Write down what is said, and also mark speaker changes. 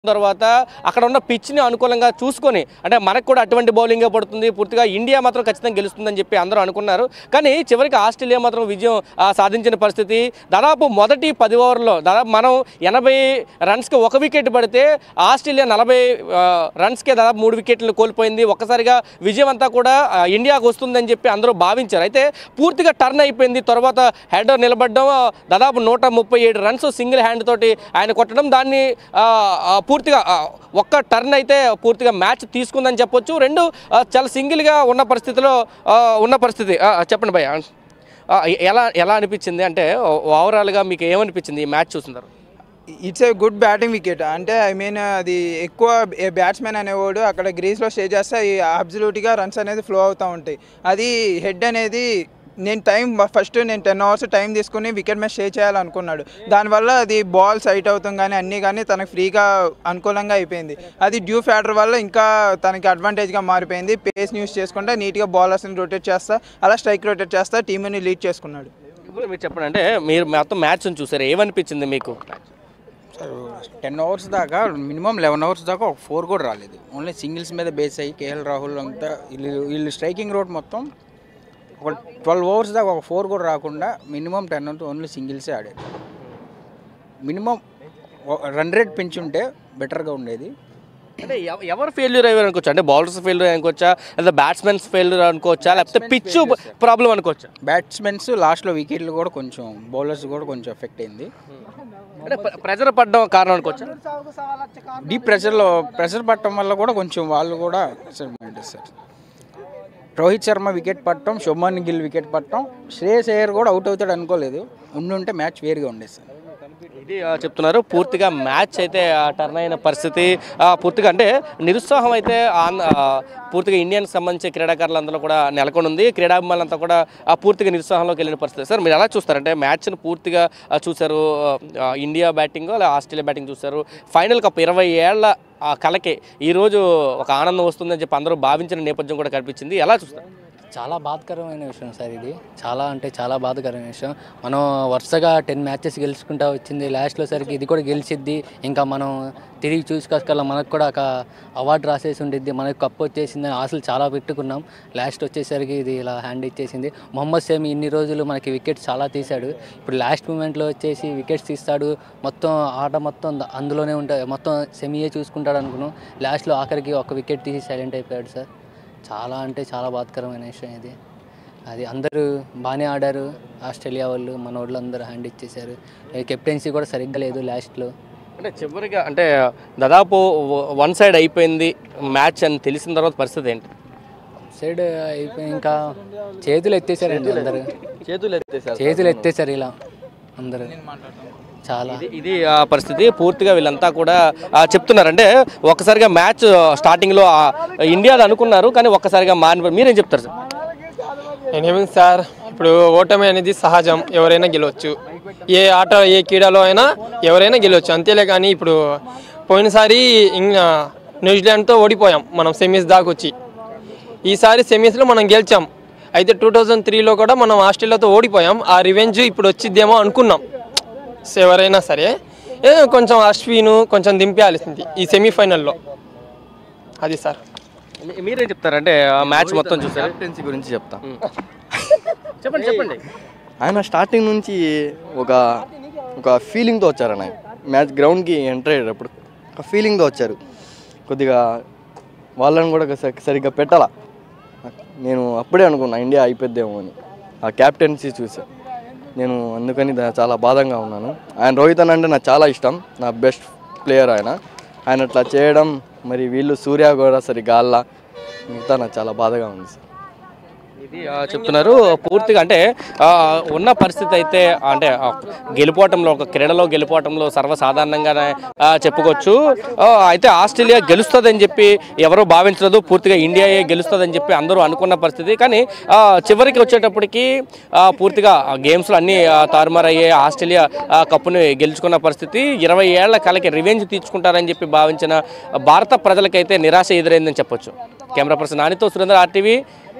Speaker 1: తర్వాత అక్కడ ఉన్న పిచ్ని అనుకూలంగా చూసుకొని అంటే మనకు కూడా అటువంటి బౌలింగే పడుతుంది పూర్తిగా ఇండియా మాత్రం ఖచ్చితంగా గెలుస్తుందని చెప్పి అందరూ అనుకున్నారు కానీ చివరికి ఆస్ట్రేలియా మాత్రం విజయం ఆ, సాధించిన పరిస్థితి దాదాపు మొదటి పది ఓవర్లో దాదాపు మనం ఎనభై రన్స్కి ఒక వికెట్ పడితే ఆస్ట్రేలియా నలభై ఆ, రన్స్కే దాదాపు మూడు వికెట్లు కోల్పోయింది ఒక్కసారిగా విజయం అంతా కూడా ఆ, ఇండియాకు వస్తుందని చెప్పి అందరూ భావించారు అయితే పూర్తిగా టర్న్ అయిపోయింది తర్వాత హెడర్ నిలబడడం ఆ, దాదాపు నూట ముప్పై ఏడు రన్స్ సింగిల్ హ్యాండ్ తోటి ఆయన కొట్టడం దాన్ని ఆ, ఆ, పూర్తిగా ఆ, ఒక్క టర్న్ అయితే పూర్తిగా మ్యాచ్ తీసుకుందని చెప్పొచ్చు రెండు ఆ, చాలా సింగిల్గా ఉన్న పరిస్థితిలో ఆ, ఉన్న పరిస్థితి ఆ, చెప్పండి భయ్య ఆ, ఎలా ఎలా అనిపించింది అంటే ఓవరాల్గా మీకు ఏమనిపించింది ఈ మ్యాచ్ చూస్తున్నారు
Speaker 2: it's a good batting wicket అంటే ఐ మీన్ అది ఎక్కువ బ్యాట్స్మెన్ అనేవాడు అక్కడ గ్రీస్లో స్టే చేస్తే అబ్జల్యూట్గా రన్స్ అనేది ఫ్లో అవుతూ ఉంటాయి అది హెడ్ అనేది నేను టైం ఫస్ట్ నేను టెన్ అవర్స్ టైం తీసుకుని వికెట్ మీద స్టే చేయాలనుకున్నాడు దానివల్ల అది బాల్ సైట్ అవుతాం కానీ అన్నీ కానీ తనకు ఫ్రీగా అనుకూలంగా అయిపోయింది అది డ్యూ ఫ్యాటర్ వల్ల ఇంకా తనకి అడ్వాంటేజ్గా మారిపోయింది పేస్ యూస్ చేసుకుంటే నీట్గా బౌలర్స్ని రొటేట్ చేస్తా అలా స్ట్రైక్ రొటేట్ చేస్తా టీంని లీడ్ చేసుకున్నాడు
Speaker 1: ఇప్పుడు మీరు చెప్పండి అంటే మీరు మొత్తం మ్యాచ్ చూసారు ఏమనిపించింది మీకు
Speaker 3: సార్ టెన్ అవర్స్ దాకా మినిమం లెవెన్ అవర్స్ దాకా ఒక ఫోర్ కూడా రాలేదు ఓన్లీ సింగిల్స్ మీద బేస్ అయ్యి కేఎల్ రాహుల్ అంతా వీళ్ళు వీళ్ళు స్ట్రైకింగ్ రోడ్ మొత్తం ఒక ట్వెల్వ్ అవర్స్ దాకా ఒక ఫోర్ కూడా రాకుండా మినిమం టెన్ అంటే ఓన్లీ సింగిల్సే ఆడారు మినిమం రన్ రేట్ పెంచుంటే బెటర్గా ఉండేది
Speaker 1: అంటే ఎవ- ఎవరు ఫెయిల్యూర్ అయ్యారు అనుకోవచ్చు అంటే బౌలర్స్ ఫెయిల్యూర్ అనుకోవచ్చా లేదా బ్యాట్స్మెన్స్ ఫెయిల్యూర్ అనుకోవచ్చా లేకపోతే పిచ్ ప్రాబ్లం అనుకోవచ్చా
Speaker 3: బ్యాట్స్మెన్స్ లాస్ట్లో వికెట్లు కూడా కొంచెం బౌలర్స్ కూడా కొంచెం ఎఫెక్ట్ అయింది
Speaker 1: అంటే ప్రెజర్ పడడం కారణం అనుకోవచ్చా
Speaker 3: డీప్ ప్రెషర్లో ప్రెషర్ పట్టడం వల్ల కూడా కొంచెం వాళ్ళు కూడా assignment sir Rohit Sharma wicket పట్టడం శుభ్మన్ గిల్ వికెట్ పట్టడం శ్రేయస్ అయ్యర్ కూడా అవుట్ అవుతాడు అనుకోలేదు ఉండుంటే మ్యాచ్ వేరుగా ఉండేది సార్
Speaker 1: ఇది ఆ, చెప్తున్నారు పూర్తిగా మ్యాచ్ అయితే ఆ, టర్న్ అయిన పరిస్థితి ఆ, పూర్తిగా అంటే నిరుత్సాహం అయితే ఆంధ్ర ఆ, పూర్తిగా ఇండియన్కి సంబంధించి క్రీడాకారులందరూ కూడా నెలకొని ఉంది క్రీడాభిమానులంతా కూడా ఆ, పూర్తిగా నిరుత్సాహంలోకి వెళ్ళిన పరిస్థితి సార్ మీరు ఎలా చూస్తారంటే మ్యాచ్ను పూర్తిగా ఆ, చూశారు ఆ, ఇండియా బ్యాటింగ్ లేదా ఆస్ట్రేలియా బ్యాటింగ్ చూశారు ఫైనల్ కప్ ఇరవై ఏళ్ల ఆ కలకే ఈరోజు ఒక ఆనందం వస్తుందని చెప్పి అందరూ భావించిన నేపథ్యం కూడా కనిపించింది ఎలా చూస్తారు
Speaker 4: చాలా బాధకరమైన విషయం సార్ ఇది చాలా అంటే చాలా బాధకరమైన విషయం మనం వరుసగా టెన్ మ్యాచెస్ గెలుచుకుంటా వచ్చింది లాస్ట్లో సరికి ఇది కూడా గెలిచిద్ది ఇంకా మనం తిరిగి చూసుకోకల్లా మనకు కూడా ఒక అవార్డు రాసేసి ఉండిద్ది మనకు కప్పు వచ్చేసింది అని ఆశలు చాలా పెట్టుకున్నాం లాస్ట్ వచ్చేసరికి ఇది ఇలా హ్యాండ్ ఇచ్చేసింది మొహమ్మద్ షమి ఇన్ని రోజులు మనకి వికెట్స్ చాలా తీశాడు ఇప్పుడు లాస్ట్ మూమెంట్లో వచ్చేసి వికెట్స్ తీస్తాడు మొత్తం ఆట మొత్తం ద- అందులోనే ఉంటుంది మొత్తం సెమీయే చూసుకుంటాడు అనుకున్నాం లాస్ట్లో ఆఖరికి ఒక వికెట్ తీసి సైలెంట్ అయిపోయాడు సార్ చాలా అంటే చాలా బాధకరమైన విషయం ఇది అది అందరూ బాగానే ఆడారు ఆస్ట్రేలియా వాళ్ళు మన వాళ్ళు అందరూ హ్యాండ్ ఇచ్చేశారు కెప్టెన్సీ కూడా సరిగ్గా లేదు లాస్ట్లో
Speaker 1: అంటే చివరిగా అంటే దాదాపు వన్ సైడ్ అయిపోయింది మ్యాచ్ అని తెలిసిన తర్వాత పరిస్థితి ఏంటి
Speaker 4: సైడ్ అయిపోయి ఇంకా చేతులు ఎత్తేసారండి అందరూ
Speaker 1: చేతులు ఎత్తేసారు
Speaker 4: చేతులు ఎత్తేసారు ఇలా అందరూ చాలా
Speaker 1: ఇది ఇది ఆ పరిస్థితి పూర్తిగా వీళ్ళంతా కూడా ఆ, చెప్తున్నారు అంటే ఒక్కసారిగా మ్యాచ్ స్టార్టింగ్లో ఆ, ఇండియాది అనుకున్నారు కానీ ఒక్కసారిగా మారి మీరేం చెప్తారు సార్
Speaker 5: నేనేమి సార్ ఇప్పుడు ఓటమి అనేది సహజం ఎవరైనా గెలవచ్చు ఏ ఆట ఏ క్రీడలో అయినా ఎవరైనా గెలవచ్చు అంతేలే కానీ ఇప్పుడు పోయినసారి ఇంగ్ న్యూజిలాండ్తో ఓడిపోయాం మనం సెమీస్ దాకా వచ్చి ఈసారి సెమీస్లో మనం గెలిచాం అయితే టూ థౌజండ్ త్రీలో కూడా మనం ఆస్ట్రేలియాతో ఓడిపోయాం ఆ రివెంజ్ ఇప్పుడు వచ్చిద్దేమో అనుకున్నాం సో ఎవరైనా సరే ఏ కొంచెం అశ్విన్ కొంచెం దింపేయాల్సింది ఈ సెమీఫైనల్లో అది సార్
Speaker 1: మీ- మీరేం చెప్తారు అంటే మ్యాచ్ మొత్తం చూసారు
Speaker 6: కెప్టెన్సీ గురించి చెప్తా
Speaker 1: చెప్పండి చెప్పండి
Speaker 6: ఆయన స్టార్టింగ్ నుంచి ఒక ఒక ఫీలింగ్తో వచ్చారు ఆయన మ్యాచ్ గ్రౌండ్కి ఎంటర్ అయ్యేటప్పుడు ఒక ఫీలింగ్తో వచ్చారు కొద్దిగా వాళ్ళని కూడా స- సరిగ్గా పెట్టాలా నేను అప్పుడే అనుకున్నా ఇండియా అయిపోద్దేమో అని ఆ క్యాప్టెన్సీ చూసా నేను అందుకని దా- చాలా బాధంగా ఉన్నాను ఆయన రోహిత్ అన్న అంటే నాకు చాలా ఇష్టం నా బెస్ట్ ప్లేయర్ ఆయన ఆయన అట్లా చేయడం మరి వీళ్ళు సూర్య కూడా సరిగ్గా ఆడలా మిగతా నాకు చాలా బాధగా ఉంది సార్
Speaker 1: ఇది ఆ, చెప్తున్నారు పూర్తిగా అంటే ఆ, ఉన్న పరిస్థితి అయితే అంటే ఆ, గెలుపోవటంలో ఒక క్రీడలో గెలుపోవటంలో సర్వసాధారణంగానే ఆ, చెప్పుకోవచ్చు ఆ, అయితే ఆస్ట్రేలియా గెలుస్తుందని చెప్పి ఎవరూ భావించలేదు పూర్తిగా ఇండియాయే గెలుస్తుందని చెప్పి అందరూ అనుకున్న పరిస్థితి కానీ ఆ, చివరికి వచ్చేటప్పటికి ఆ, పూర్తిగా ఆ గేమ్స్లో అన్నీ ఆ, తారుమారయ్యే ఆస్ట్రేలియా ఆ, కప్పుని గెలుచుకున్న పరిస్థితి ఇరవై ఏళ్ల కలకి రివెంజ్ తీర్చుకుంటారని చెప్పి భావించిన భారత ప్రజలకైతే నిరాశ ఎదురైందని చెప్పొచ్చు కెమెరా పర్సన్ నానితో సురేంద్ర ఆర్టీవీ